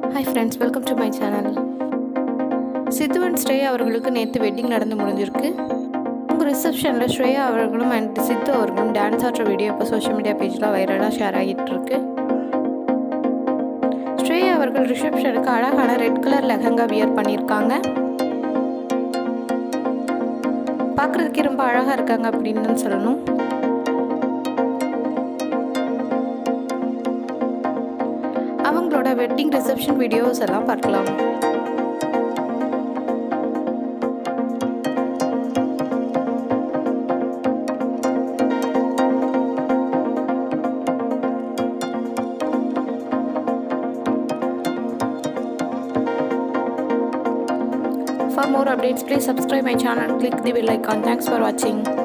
Hi friends welcome to my channel Siddhu and Shreya அவர்களுக்கு நேற்று wedding நடந்து முடிஞ்சிருக்கு உங்கள் ரிசப்ஷனில் ஸ்ரேயா அவர்களும் அண்ட் சித்து அவர்களும் டான்ஸ் ஆடுற வீடியோ இப்போ சோஷியல் மீடியா பேஜில் வைரலாக ஷேர் ஆகிட்டு இருக்கு ஸ்ரேயா அவர்கள் ரிசப்ஷனுக்கு அழகான ரெட் கலர் லெஹங்கா வியர் பண்ணியிருக்காங்க பார்க்குறதுக்கே ரொம்ப அழகாக இருக்காங்க அப்படின்னு தான் சொல்லணும் அவங்களோட வெட்டிங் ரிசப்ஷன் வீடியோஸ் எல்லாம் பார்க்கலாம் For more updates, please subscribe my channel and click the bell icon. Thanks for watching.